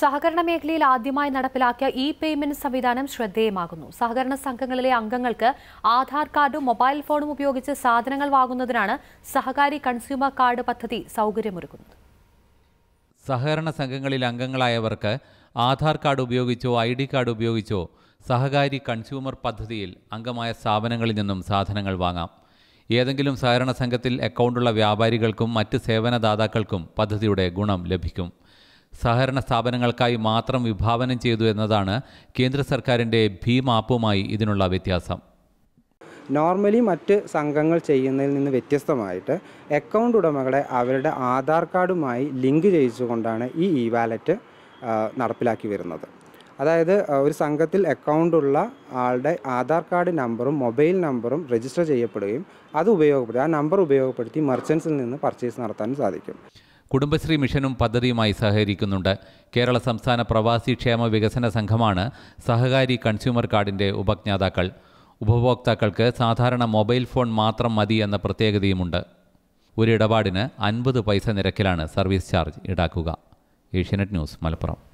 സഹകരണ മേഖലയിൽ ആദ്യമായി നടപ്പിലാക്കിയ ഇ പേയ്മെന്റ് സംവിധാനം ശ്രദ്ധേയമാകുന്നു സഹകരണ സംഘങ്ങളിലെ അംഗങ്ങൾക്ക് ആധാർ കാർഡും മൊബൈൽ ഫോണും ഉപയോഗിച്ച് സാധനങ്ങൾ വാങ്ങുന്നതിനാണ് സഹകാരി കൺസ്യൂമർ കാർഡ് പദ്ധതി സൗകര്യമൊരുക്കുന്നത് സഹകരണ സംഘങ്ങളിൽ അംഗങ്ങളായവർക്ക് ആധാർ കാർഡ് ഉപയോഗിച്ചോ ഐ ഡി കാർഡ് ഉപയോഗിച്ചോ സഹകാരി കൺസ്യൂമർ പദ്ധതിയിൽ അംഗമായ സ്ഥാപനങ്ങളിൽ നിന്നും സാധനങ്ങൾ വാങ്ങാം ഏതെങ്കിലും സഹകരണ സംഘത്തിൽ അക്കൗണ്ടുള്ള വ്യാപാരികൾക്കും മറ്റ് സേവനദാതാക്കൾക്കും പദ്ധതിയുടെ ഗുണം ലഭിക്കും സഹകരണ സ്ഥാപനങ്ങൾക്കായി മാത്രം വിഭാവനം ചെയ്തു എന്നതാണ് കേന്ദ്ര സർക്കാരിൻ്റെ ഭീം ആപ്പുമായി ഇതിനുള്ള വ്യത്യാസം നോർമലി മറ്റ് സംഘങ്ങൾ ചെയ്യുന്നതിൽ നിന്ന് വ്യത്യസ്തമായിട്ട് അക്കൗണ്ട് ഉടമകളെ അവരുടെ ആധാർ കാർഡുമായി ലിങ്ക് ചെയ്യിച്ചുകൊണ്ടാണ് ഈ ഇ വാലറ്റ് നടപ്പിലാക്കി വരുന്നത് അതായത് ആ, ഒരു സംഘത്തിൽ അക്കൗണ്ട് ഉള്ള ആളുടെ ആധാർ കാർഡ് നമ്പറും മൊബൈൽ നമ്പറും രജിസ്റ്റർ ചെയ്യപ്പെടുകയും അത് ഉപയോഗപ്പെടുത്തി ആ നമ്പർ ഉപയോഗപ്പെടുത്തി മർച്ചൻസിൽ നിന്ന് പർച്ചേസ് നടത്താനും സാധിക്കും കുടുംബശ്രീ മിഷനും പദ്ധതിയുമായി സഹകരിക്കുന്നുണ്ട് കേരള സംസ്ഥാന പ്രവാസി ക്ഷേമ വികസന സംഘമാണ് സഹകാരി കൺസ്യൂമർ കാർഡിൻ്റെ ഉപജ്ഞാതാക്കൾ ഉപഭോക്താക്കൾക്ക് സാധാരണ മൊബൈൽ ഫോൺ മാത്രം മതി എന്ന പ്രത്യേകതയുമുണ്ട് ഒരു ഇടപാടിന് അൻപത് പൈസ നിരക്കിലാണ് സർവീസ് ചാർജ് ഈടാക്കുക ഏഷ്യാനെറ്റ് ന്യൂസ് മലപ്പുറം